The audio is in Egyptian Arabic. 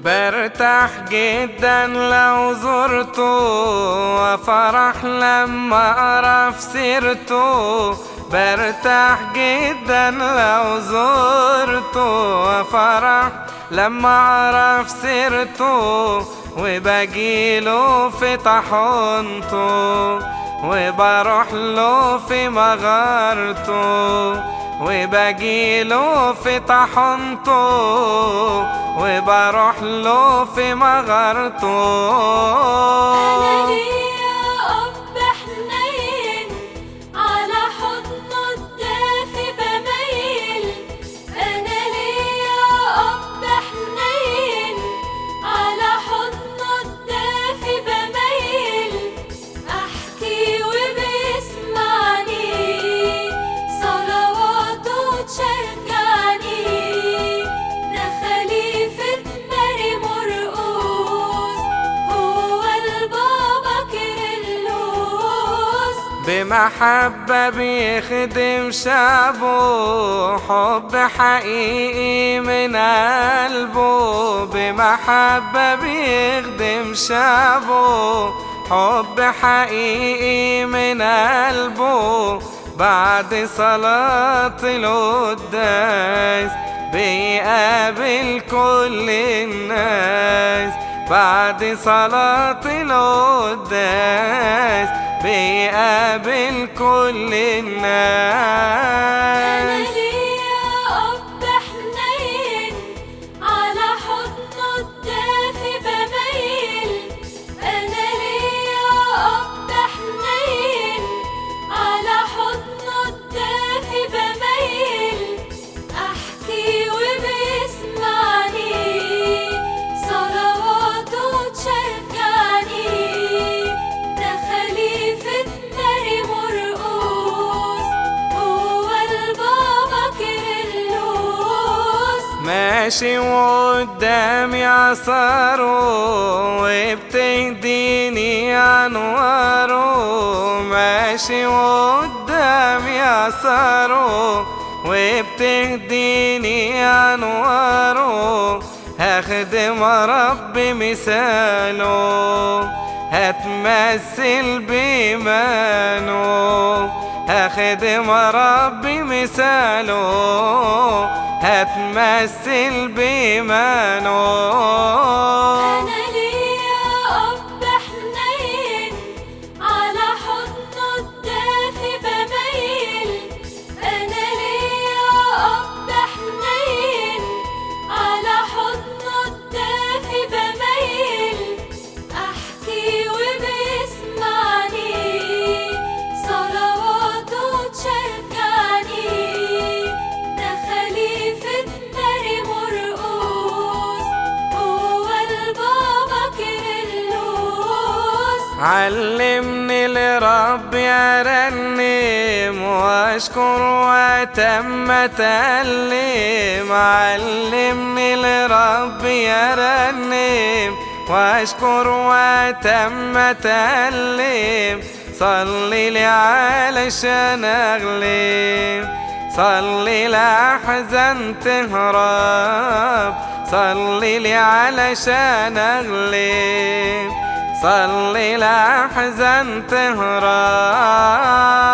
برتاح جدا لو زرته وفرح لما اعرف سيرته برتاح جدا لو زرته وفرح لما اعرف سيرته وبجيله في طحنته وبروح له في مغارته وبجيله في طحنته وبروح له في مغارته أنا ليا أب حنين على حضنه الدافي بميل أنا ليا أب حنين على حضنه الدافي بميل أحكي وبيسمعني صلواته تشجعني ده خليفة ماري مرقوس هو البابا كيرلس بمحبة بيخدم شعبه حب حقيقي من قلبه بمحبة بيخدم شعبه حب حقيقي من قلبه بعد صلاة القداس بيقابل كل الناس بعد صلاة القداس بيقابل كل أنا الناس ليا أب حنين على حضنه الدافي بميل أنا ليا أب حنين على حضنه الدافي بميل أحكي وبيسمعني صلواته تشجعني ده خليفة ماري مرقوس هو البابا كيرلس ماشي وقدامي عصاره وبتهديني انواره ماشي وقدامي عصاره وبتهديني انواره هخدم ربي مثاله هتمثل بإيمانه هخدم ربي مثاله هتمثل بإيمانه أنا ليا أب حنين على حضنه الدافي بميل أنا ليا أب حنين على حضنه الدافي بميل أحكي وبيسمعني صلواته تشجعني ده خليفة ماري مرقوس هو البابا كيرلس علمني لرب ارنم واشكر واتم اتألم علمني لرب ارنم واشكر واتم اتألم صلي لي علشان اغلب صلي لأحزن تهرب صلي لي علشان اغلب صلي لأحزن تهرب